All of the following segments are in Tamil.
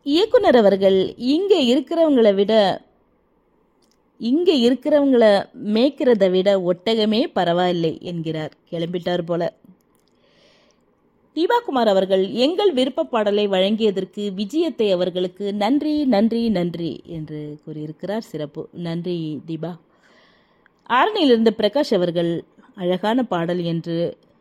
இயக்குனர் அவர்கள் இங்கே இருக்கிறவங்கள விட இங்கே இருக்கிறவங்கள மேய்க்கிறத விட ஒட்டகமே பரவாயில்லை என்கிறார் கிளம்பிட்டார் போல தீபாகுமார் அவர்கள் எங்கள் விருப்ப பாடலை வழங்கியதற்கு விஜயத்தை அவர்களுக்கு நன்றி நன்றி நன்றி என்று கூறியிருக்கிறார் சிறப்பு நன்றி தீபா ஆரணியிலிருந்து பிரகாஷ் அவர்கள் அழகான பாடல் என்று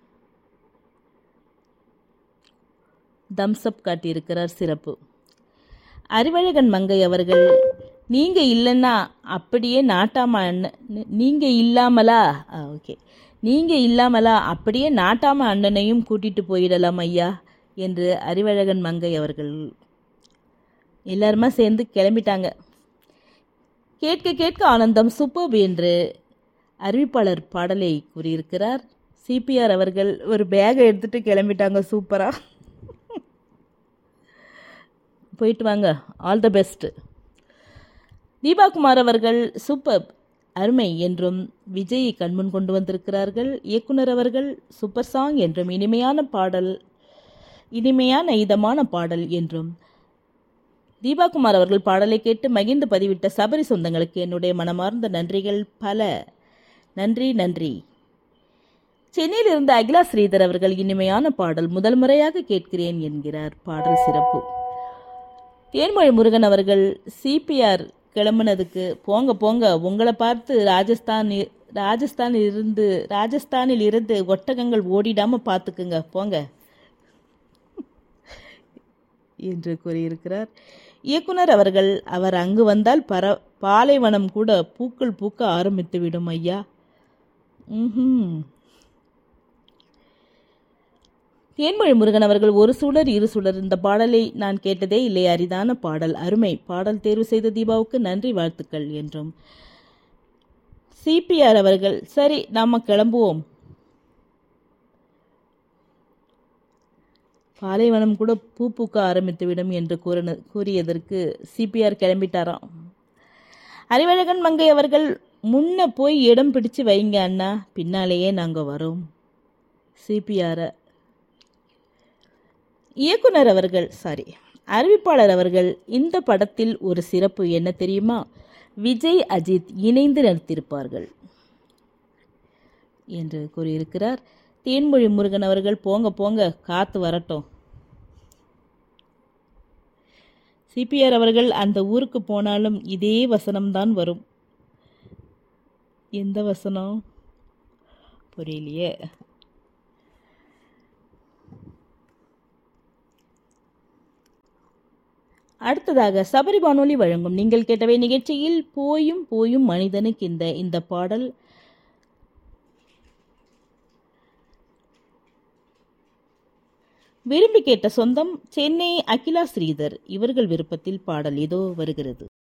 தம்ஸ்அப் காட்டியிருக்கிறார் சிறப்பு அறிவழகன் மங்கை அவர்கள் நீங்க இல்லைன்னா அப்படியே நாட்டாம அண்ணன் நீங்க இல்லாமலா ஓகே நீங்க இல்லாமலா அப்படியே நாட்டாம அண்ணனையும் கூட்டிட்டு போயிடலாம் ஐயா என்று அறிவழகன் மங்கை அவர்கள் எல்லாருமா சேர்ந்து கிளம்பிட்டாங்க கேட்க கேட்க ஆனந்தம் சூப்பர் என்று அறிவிப்பாளர் பாடலை கூறியிருக்கிறார் சிபிஆர் அவர்கள் ஒரு பேகை எடுத்துட்டு கிளம்பிட்டாங்க சூப்பரா போயிட்டு வாங்க ஆல் த பெஸ்ட் தீபாகுமார் அவர்கள் சூப்பர் அருமை என்றும் விஜயை கண்முன் கொண்டு வந்திருக்கிறார்கள் இயக்குனர் அவர்கள் சூப்பர் சாங் என்றும் இனிமையான பாடல் இனிமையான இதமான பாடல் என்றும் தீபாகுமார் அவர்கள் பாடலை கேட்டு மகிழ்ந்து பதிவிட்ட சபரி சொந்தங்களுக்கு என்னுடைய மனமார்ந்த நன்றிகள் பல நன்றி நன்றி சென்னையில் இருந்த அகிலா ஸ்ரீதர் அவர்கள் இனிமையான பாடல் முதல் முறையாக கேட்கிறேன் என்கிறார் பாடல் சிறப்பு தேன்மொழி முருகன் அவர்கள் சிபிஆர் கிளம்புனதுக்கு போங்க போங்க உங்களை பார்த்து ராஜஸ்தான் ராஜஸ்தானில் இருந்து ராஜஸ்தானில் இருந்து ஒட்டகங்கள் ஓடிடாம பார்த்துக்குங்க போங்க என்று கூறியிருக்கிறார் இயக்குனர் அவர்கள் அவர் அங்கு வந்தால் பர பாலைவனம் கூட பூக்கள் பூக்க ஆரம்பித்து விடும் ஐயா ம்ஹும் தேன்மொழி முருகன் அவர்கள் ஒரு சுடர் இரு சுடர் இந்த பாடலை நான் கேட்டதே இல்லை அரிதான பாடல் அருமை பாடல் தேர்வு செய்த தீபாவுக்கு நன்றி வாழ்த்துக்கள் என்றும் சிபிஆர் அவர்கள் சரி நாம கிளம்புவோம் பாலைவனம் கூட பூ பூக்க ஆரம்பித்துவிடும் என்று கூறின கூறியதற்கு சிபிஆர் கிளம்பிட்டாராம் அறிவழகன் மங்கை அவர்கள் முன்ன போய் இடம் பிடிச்சு வைங்க அண்ணா பின்னாலேயே நாங்கள் வரோம் சிபிஆரை இயக்குனர் அவர்கள் சாரி அறிவிப்பாளர் அவர்கள் இந்த படத்தில் ஒரு சிறப்பு என்ன தெரியுமா விஜய் அஜித் இணைந்து நடித்திருப்பார்கள் என்று கூறியிருக்கிறார் தேன்மொழி முருகன் அவர்கள் போங்க போங்க காத்து வரட்டும் சிபிஆர் அவர்கள் அந்த ஊருக்கு போனாலும் இதே வசனம்தான் வரும் எந்த வசனம் புரியலையே அடுத்ததாக சபரி வானொலி வழங்கும் நீங்கள் கேட்டவை நிகழ்ச்சியில் போயும் போயும் மனிதனுக்கு இந்த இந்த பாடல் விரும்பி கேட்ட சொந்தம் சென்னை அகிலா ஸ்ரீதர் இவர்கள் விருப்பத்தில் பாடல் இதோ வருகிறது